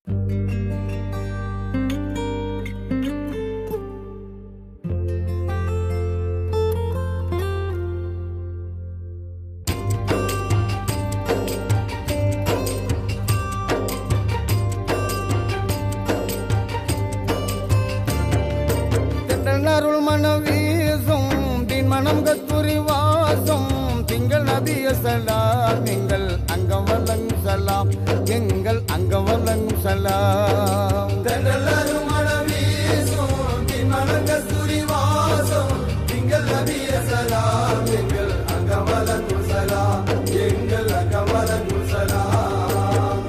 அருள் மனம் வீசும் பின் மனம் கத்துரி வாசம் திங்கள் நபிய சலாம் எங்கள் அங்கம் வழங்கும் சலாம் எங்கள் அங்கம் வழங்கும் சலாம் தென்றலரும் மனம் வீசும் பின் மனம் கஸ்தூரி வாசம் திங்கள் நபிய சலாம் எங்கள் அங்கமலங்கு சலாம் எங்கள் அங்கமலங்கு சலாம்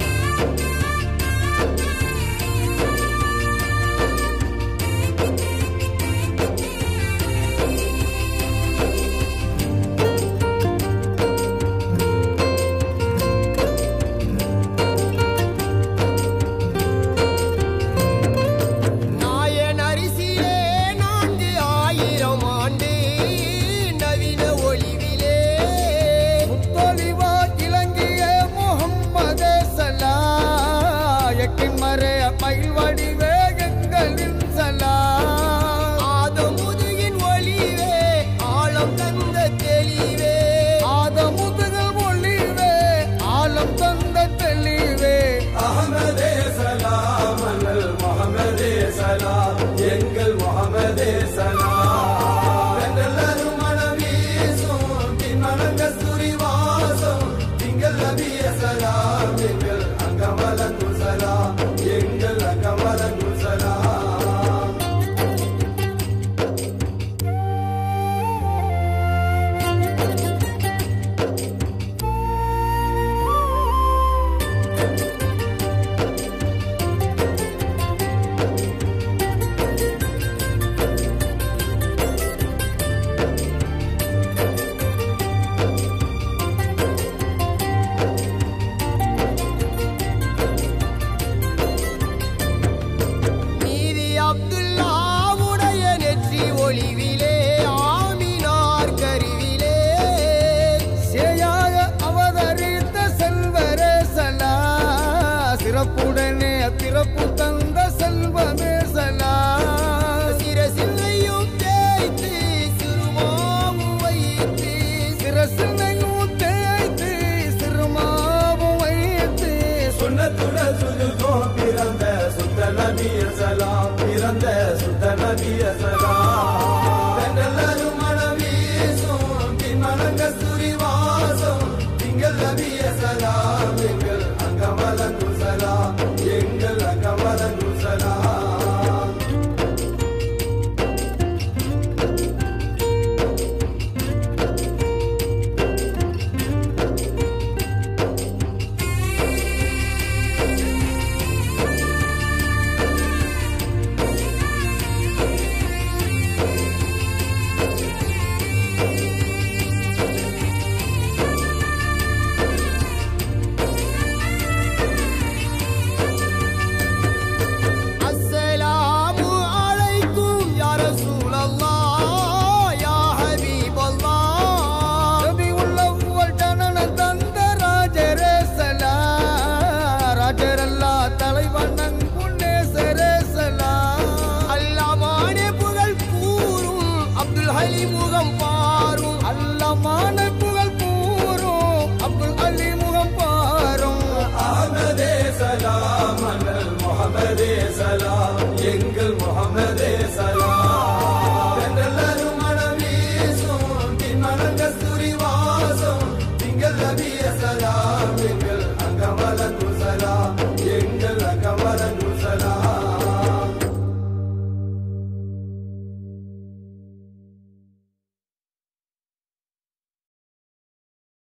நாயன் அரிசியிலே நான்கு ஆயிரம் ஆண்டு நவீன ஒளிவிலே முத்தொழிவா இலங்கிய முகம்மது சலாயக்கின் மறை மயில் வடிவே எங்களின் சலாம் ஆதமுதுகின் ஒளிவே ஆழம் தந்த தெளிவே ஆதமுதுகள் ஒளிவே ஆலம் தந்த தெளிவே அகமதே சலாம் அண்ணல் முகமதே சலாம் எங்கள் முகமதே சலாம் தென்றலரும் மனம் வீசும் பின் மனம் கஸ்தூரி வாசம் திங்கள் நபிய சலாம் எங்கள் அங்கமலங்கு சலாம் எங்கள் அங்கமலங்கு சலாம் நீதி அப்துல்லாவுடைய நெற்றி ஒளிவிலே ஆமினார் கருவிலே சேயாக அவதரித்த செல்வரே சலா சிறப்புடனே பிறப்பு தந்த செல்வமே சலா சிரசிலையும் தேய்த்து சிறுமாவும் வைத்து சிரசினையும் தேய்த்து சிறுமாவும் வைத்து சுண்ணத்துடன் சுதுகோ பிறந்த சுத்த நபிய சலாம் பிறந்த சுத்த நபிய சலாம் தென்றலரும் மனம் வீசும் பின் மனம் கஸ்தூரி வாசம் திங்கள் நபிய சலாம் எங்கள் அங்கமலங்கு சலாம் எங்கள் அங்கமலங்கு சலாம் அஸ்ஸலாமு அலைக்கும் யா ரசூலல்லாஹ் யா ஹபீபல்லாஹ் நபி உள்ளவள் ஜனன தந்த ராஜரே சலா ராஜரல்லா தலைவண்ணன் புண்ணேசரே சலா அல்லாமானே புகழ் கூறும் அப்துல் ஹலி முகம் பாரும் அல்லமான புகழ் கூறும் அப்துல் அலி முகம் பாரும் அகமதே சலாம் அண்ணல் முகமதே சலாம் எங்கள் முகமதே